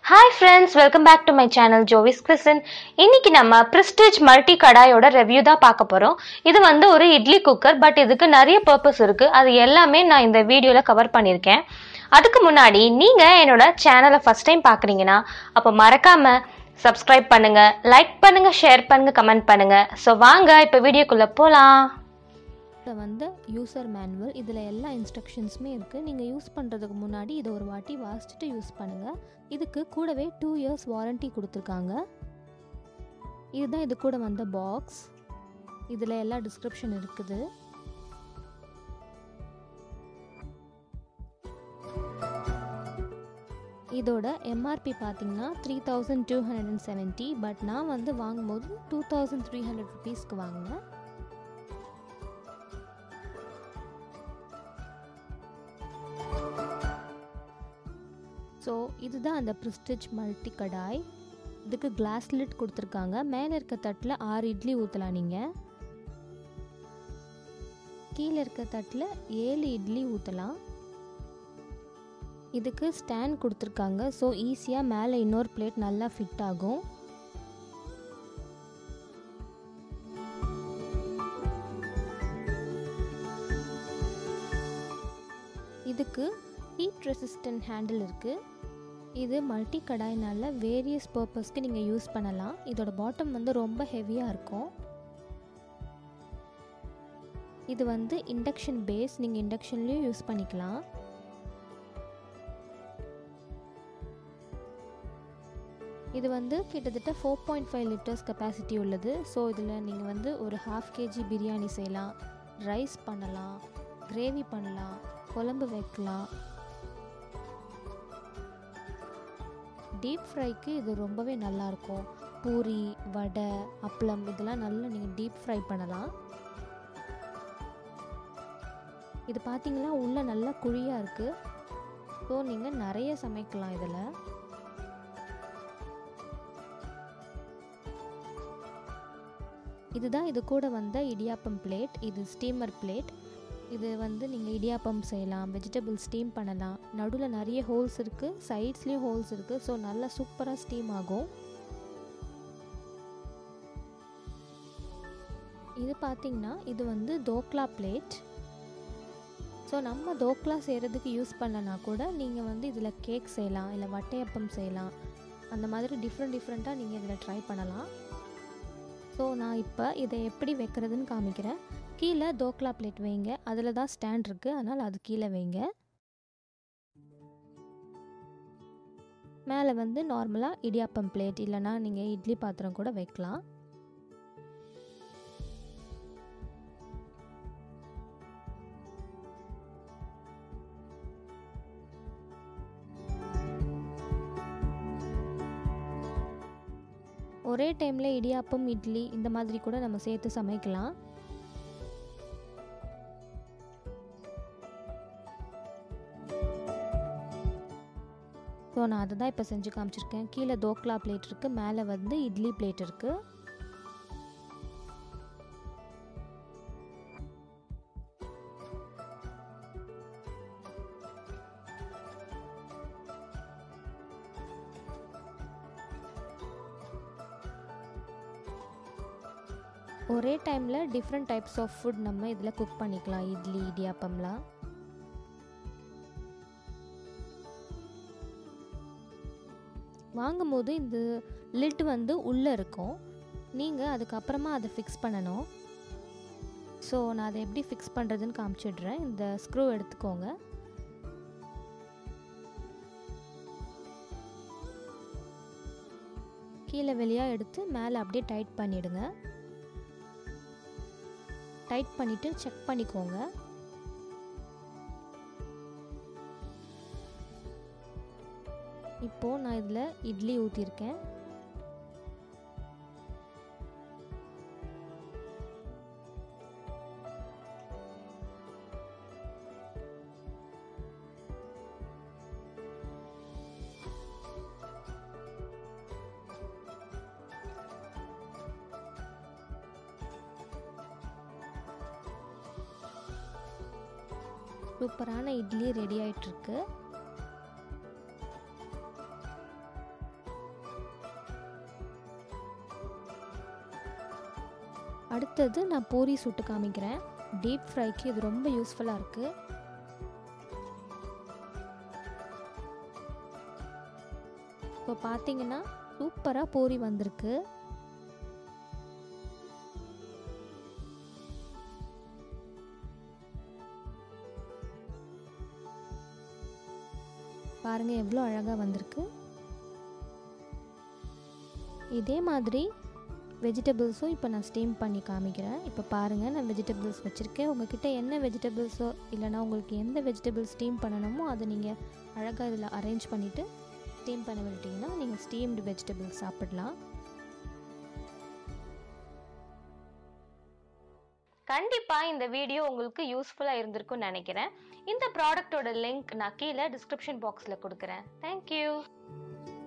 hi friends welcome back to my channel Jovis Kristen இன்னைக்கு நம்ம Prestige multi கடாயோட review தான் பார்க்க போகிறோம் இது வந்து ஒரு இட்லி குக்கர் பட் இதுக்கு நிறைய பர்பஸ் இருக்குது அது எல்லாமே நான் இந்த வீடியோவில் கவர் பண்ணியிருக்கேன் அதுக்கு முன்னாடி நீங்கள் என்னோட சேனலை ஃபஸ்ட் டைம் பார்க்குறீங்கன்னா அப்போ மறக்காமல் சப்ஸ்கிரைப் பண்ணுங்கள் லைக் பண்ணுங்கள் ஷேர் பண்ணுங்கள் கமெண்ட் பண்ணுங்கள் ஸோ வாங்க இப்போ வீடியோக்குள்ளே போகலாம் இதில் வந்து யூசர் மேனுவல் இதில் எல்லா இன்ஸ்ட்ரக்ஷன்ஸுமே இருக்குது நீங்கள் யூஸ் பண்ணுறதுக்கு முன்னாடி இதை ஒரு வாட்டி வாசிச்சுட்டு யூஸ் பண்ணுங்கள் இதுக்கு கூடவே டூ இயர்ஸ் வாரண்ட்டி கொடுத்துருக்காங்க இதுதான் இது கூட வந்த பாக்ஸ் இதில் எல்லா டிஸ்கிரிப்ஷன் இருக்குது இதோட எம்ஆர்பி பார்த்தீங்கன்னா three thousand two hundred and seventy but நான் வந்து வாங்கும்போது டூ தௌசண்ட் த்ரீ ஹண்ட்ரட் ருபீஸ்க்கு வாங்கினேன் ஸோ இதுதான் அந்த ப்ரிஸ்டிஜ் மல்டி கடாய் இதுக்கு கிளாஸ் லிட் கொடுத்துருக்காங்க மேலே இருக்க தட்டில் ஆறு இட்லி ஊற்றலாம் நீங்கள் கீழே இருக்க தட்டில் ஏழு இட்லி ஊற்றலாம் இதுக்கு ஸ்டாண்ட் கொடுத்துருக்காங்க ஸோ ஈஸியாக மேலே இன்னொரு பிளேட் நல்லா ஃபிட் ஆகும் இதுக்கு ஹீட் ரெசிஸ்டன்ட் ஹேண்டில் இருக்குது இது மல்டி கடாயினால் வேரியஸ் பர்பஸ்க்கு நீங்கள் யூஸ் பண்ணலாம் இதோட பாட்டம் வந்து ரொம்ப ஹெவியாக இருக்கும் இது வந்து இண்டக்ஷன் பேஸ் நீங்கள் இண்டக்ஷன்லேயும் யூஸ் பண்ணிக்கலாம் இது வந்து கிட்டத்தட்ட four point five litres capacity உள்ளது ஸோ இதில் நீங்கள் வந்து ஒரு ஹாஃப் கேஜி பிரியாணி செய்யலாம் ரைஸ் பண்ணலாம் கிரேவி பண்ணலாம் குழம்பு வைக்கலாம் டீப் ஃப்ரைக்கு இது ரொம்பவே நல்லாயிருக்கும் பூரி வடை அப்பளம் இதெல்லாம் நல்லா நீங்கள் டீப் ஃப்ரை பண்ணலாம் இது பார்த்தீங்கன்னா உள்ளே நல்லா குழியாக இருக்குது ஸோ நீங்கள் நிறைய சமைக்கலாம் இதில் இதுதான் இது கூட வந்த இடியாப்பம் பிளேட் இது ஸ்டீமர் பிளேட் இது வந்து நீங்கள் இடியாப்பம் செய்யலாம் வெஜிடபிள் ஸ்டீம் பண்ணலாம் நடுவில் நிறைய ஹோல்ஸ் இருக்குது சைட்ஸ்லேயும் ஹோல்ஸ் இருக்குது ஸோ நல்லா சூப்பராக ஸ்டீம் ஆகும் இது பார்த்திங்கன்னா இது வந்து தோக்லா பிளேட் ஸோ நம்ம தோக்லா செய்கிறதுக்கு யூஸ் பண்ணலனா கூட நீங்கள் வந்து இதில் கேக் செய்யலாம் இல்லை வட்டையப்பம் செய்யலாம் அந்த மாதிரி டிஃப்ரெண்ட் டிஃப்ரெண்ட்டாக நீங்கள் இதில் ட்ரை பண்ணலாம் ஸோ நான் இப்போ இதை எப்படி வைக்கிறதுன்னு காமிக்கிறேன் கீழே தோக்லா பிளேட் வைங்க அதில் தான் ஸ்டாண்ட் இருக்குது அதனால் அது கீழே வைங்க மேலே வந்து நார்மலாக இடியாப்பம் பிளேட் இல்லைனா நீங்கள் இட்லி பாத்திரம் கூட வைக்கலாம் ஒரே டைமில் இடியாப்பம் இட்லி இந்த மாதிரி கூட நம்ம சேர்த்து சமைக்கலாம் ஸோ நான் அதை தான் இப்போ செஞ்சு காமிச்சிருக்கேன் கீழே தோக்லா பிளேட் இருக்குது மேலே வந்து இட்லி பிளேட் இருக்குது ஒரே டைமில் டிஃப்ரெண்ட் டைப்ஸ் ஆஃப் ஃபுட் நம்ம இதில் குக் பண்ணிக்கலாம் இட்லி இடியாப்பம்லாம் வாங்கும்போது இந்த லிட் வந்து உள்ளே இருக்கும் நீங்கள் அதுக்கப்புறமா அதை ஃபிக்ஸ் பண்ணணும் ஸோ நான் அதை எப்படி ஃபிக்ஸ் பண்ணுறதுன்னு காமிச்சிடுறேன் இந்த ஸ்க்ரூ எடுத்துக்கோங்க கீழே வெளியாக எடுத்து மேலே அப்படியே டைட் பண்ணிவிடுங்க டைட் பண்ணிவிட்டு செக் பண்ணிக்கோங்க இப்போது நான் இதில் இட்லி ஊற்றிருக்கேன் சூப்பரான இட்லி ரெடி ஆயிட்டிருக்கு அடுத்தது நான் பூரி சுட்டு காமிக்கிறேன் டீப் ஃப்ரைக்கு இது ரொம்ப யூஸ்ஃபுல்லாக இருக்குது இப்போ பார்த்தீங்கன்னா சூப்பராக பூரி வந்திருக்கு பாருங்க எவ்வளோ அழகாக வந்திருக்கு இதே மாதிரி வெஜிடபிள்ஸும் இப்போ நான் ஸ்டீம் பண்ணி காமிக்கிறேன் இப்போ பாருங்கள் நான் வெஜிடபிள்ஸ் வச்சுருக்கேன் உங்ககிட்ட என்ன வெஜிடபிள்ஸோ இல்லைனா உங்களுக்கு எந்த வெஜிடபிள்ஸ் ஸ்டீம் பண்ணணுமோ அதை நீங்கள் அழகாக இதில் அரேஞ்ச் பண்ணிவிட்டு ஸ்டீம் பண்ண விட்டுட்டிங்கன்னா நீங்கள் ஸ்டீம்டு வெஜிடபிள்ஸ் சாப்பிடலாம் கண்டிப்பா இந்த வீடியோ உங்களுக்கு யூஸ்ஃபுல்லா இருந்திருக்கும்னு நினைக்கிறேன் இந்த ப்ராடக்ட்டோட லிங்க் நான் கீழே டிஸ்கிரிப்ஷன் பாக்ஸ்ல கொடுக்குறேன் தேங்க்யூ